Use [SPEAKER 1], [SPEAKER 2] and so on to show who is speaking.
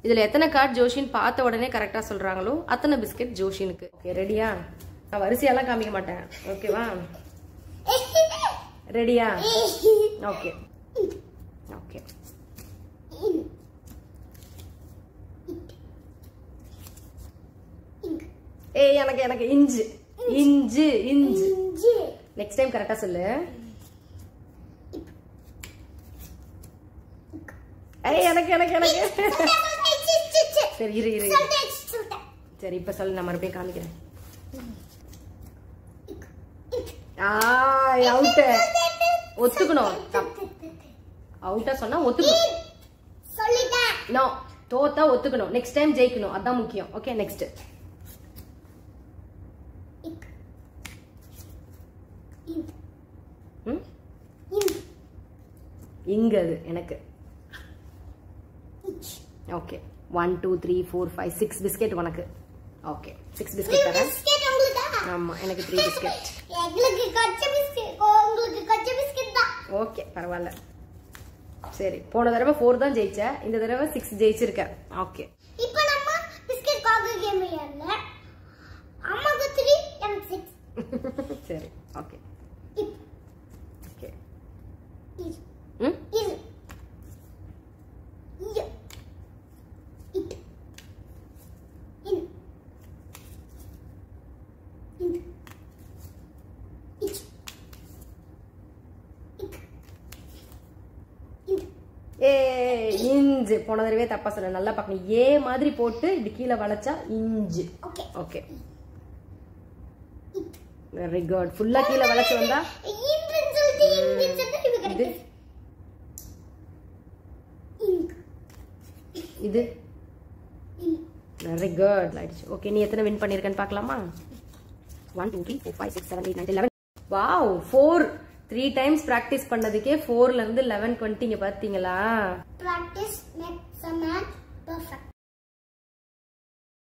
[SPEAKER 1] இதுல எத்தனை கார்டு ஜோஷின் பார்த்த உடனே கரெக்டா சொல்றாங்களோ அத்தனை பிஸ்கெட் ஜோஷினுக்கு ஓகே ரெடியா நான் வரிசையெல்லாம் காமிக்க மாட்டேன் ஓகேவா ரெடியா ஓகே ஓகே ஏய் எனக்கு எனக்கு inch inch inch next time கரெக்டா சொல்லு ஏய் எனக்கு எனக்கு எனக்கு சரி இரு இரு இரு. சரி இப்ப சொல்லு நான் மறுபடியும் காமிக்கிறேன் ஆ அவுட் ஒத்துக்கணும் அவுட்டா சொன்னா ஒத்துக்கணும்
[SPEAKER 2] சொல்லிட்டேன்
[SPEAKER 1] நோ தோத்தா ஒத்துக்கணும் நெக்ஸ்ட் டைம் ஜெயிக்கணும் அதான் முக்கியம் ஓகே நெக்ஸ்ட் ம் இங்க அது எனக்கு okay one two three four five six biscuit உனக்கு ஓகே சிக்ஸ் பிஸ்கெட் தரேன்
[SPEAKER 2] பிஸ்கெட் உங்களுக்கா
[SPEAKER 1] ஆமா எனக்கு த்ரீ பிஸ்கெட்
[SPEAKER 2] எங்களுக்கு கச்ச பிஸ்கெட் உங்களுக்கு கச்ச பிஸ்கெட் தான்
[SPEAKER 1] ஓகே பரவாயில்ல சரி போன தடவை ஃபோர் தான் ஜெயிச்ச இந்த தடவை சிக்ஸ் ஜெயிச்சிருக்க ஓகே
[SPEAKER 2] இப்போ நம்ம பிஸ்கெட் காக்கு கேம் விளையாடல அம்மாக்கு த்ரீ எனக்கு சிக்ஸ்
[SPEAKER 1] சரி ஓகே ஓகே
[SPEAKER 2] இது
[SPEAKER 1] ம்
[SPEAKER 2] இது இது இது இது இது இது இது இது
[SPEAKER 1] ஏ இஞ்சு போன தடவை தப்பா சொன்ன நல்லா பார்க்கணும் ஏ மாதிரி போட்டு இப்படி கீழே வளைச்சா inch
[SPEAKER 2] okay
[SPEAKER 1] okay very good ஃபுல்லா கீழே வளைச்சு வந்தா
[SPEAKER 2] இன்றுன்னு சொல்லிட்டு இன்றுன்னு சொல்லிட்டு இது
[SPEAKER 1] இது
[SPEAKER 2] கிடைக்கும் இங்கு
[SPEAKER 1] இது
[SPEAKER 2] இங்கு
[SPEAKER 1] வெரி குட் ஆயிடுச்சு ஓகே நீ எத்தனை வின் பண்ணிருக்கன்னு பார்க்கலாமா one two three four five six seven eight nine eleven wow four three times practice பண்ணதுக்கே ஃபோர்ல இருந்து லெவன் வந்துட்டீங்க பார்த்தீங்களா
[SPEAKER 2] practice makes a man perfect